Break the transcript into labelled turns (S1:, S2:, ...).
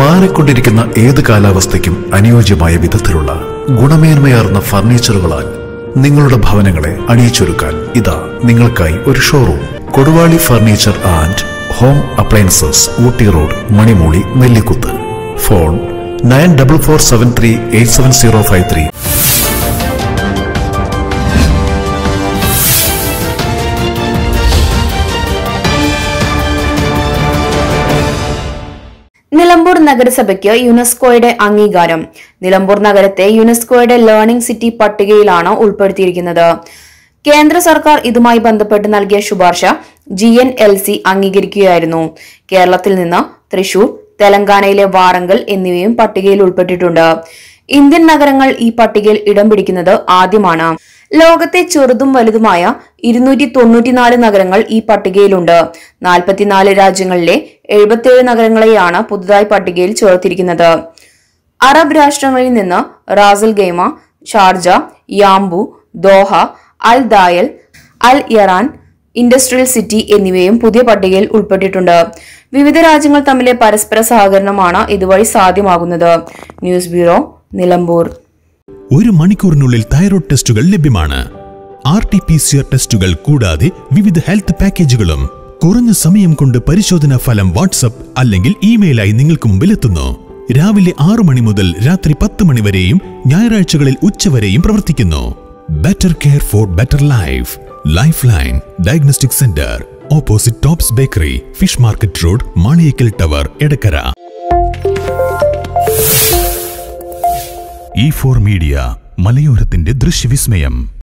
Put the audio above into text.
S1: മാറിക്കൊണ്ടിരിക്കുന്ന ഏത് കാലാവസ്ഥയ്ക്കും അനുയോജ്യമായ വിധത്തിലുള്ള ഗുണമേന്മയാർന്ന ഫർണിച്ചറുകളാൽ നിങ്ങളുടെ ഭവനങ്ങളെ അണിയിച്ചൊരുക്കാൻ ഇതാ നിങ്ങൾക്കായി ഒരു showroom Koduvally furniture and home appliances Ooty road Manimooli Nellikuth phone nine double four seven three eight seven zero five three
S2: Nilambur നഗരസഭയ്ക്ക് യുനെസ്കോയുടെ അംഗീകാരം നിലമ്പൂർ നഗരത്തെ യുനെസ്കോയുടെ ലേണിംഗ് സിറ്റി പട്ടികയിലാണ് ഉൾപ്പെടുത്തിയിരിക്കുന്നത് കേന്ദ്ര സർക്കാർ ഇതുമായി ബന്ധപ്പെട്ട് നൽകിയ ശുപാർശ ജി എൻ എൽ സി അംഗീകരിക്കുകയായിരുന്നു കേരളത്തിൽ നിന്ന് തൃശൂർ തെലങ്കാനയിലെ വാറങ്കൽ എന്നിവയും പട്ടികയിൽ ഉൾപ്പെട്ടിട്ടുണ്ട് ഇന്ത്യൻ നഗരങ്ങൾ ഈ പട്ടികയിൽ ഇടം പിടിക്കുന്നത് ആദ്യമാണ് ലോകത്തെ ചെറുതും വലുതുമായ ഇരുന്നൂറ്റി തൊണ്ണൂറ്റിനാല് നഗരങ്ങൾ ഈ പട്ടികയിലുണ്ട് നാൽപ്പത്തിനാല് രാജ്യങ്ങളിലെ എഴുപത്തിയേഴ് നഗരങ്ങളെയാണ് പുതുതായി പട്ടികയിൽ ചേർത്തിരിക്കുന്നത് അറബ് രാഷ്ട്രങ്ങളിൽ നിന്ന് Ras al Khaimah Sharjah Yanbu Doha അൽ ദായൽ അൽ ഇറാൻ ഇൻഡസ്ട്രിയൽ സിറ്റി എന്നിവയും പുതിയ പട്ടികയിൽ ഉൾപ്പെട്ടിട്ടുണ്ട് വിവിധ രാജ്യങ്ങൾ തമ്മിലെ പരസ്പര സഹകരണമാണ് ഇതുവഴി സാധ്യമാകുന്നത് ന്യൂസ് ബ്യൂറോ നിലമ്പൂർ
S3: ഒരു മണിക്കൂറിനുള്ളിൽ തൈറോയ്ഡ് ടെസ്റ്റുകൾ ലഭ്യമാണ് R T P C R ടെസ്റ്റുകൾ കൂടാതെ വിവിധ ഹെൽത്ത് പാക്കേജുകളും കുറഞ്ഞ സമയം കൊണ്ട് പരിശോധനാ ഫലം വാട്സപ്പ് അല്ലെങ്കിൽ ഇമെയിലായി നിങ്ങൾക്ക് മുമ്പിലെത്തുന്നു രാവിലെ ആറു മണി മുതൽ രാത്രി പത്ത് മണി വരെയും ഞായറാഴ്ചകളിൽ ഉച്ചവരെയും പ്രവർത്തിക്കുന്നു better care for better life life line diagnostic centre opposite tops bakery fish market road Maliyekkal tower Edakkara E four media മലയോരത്തിന്റെ ദൃശ്യവിസ്മയം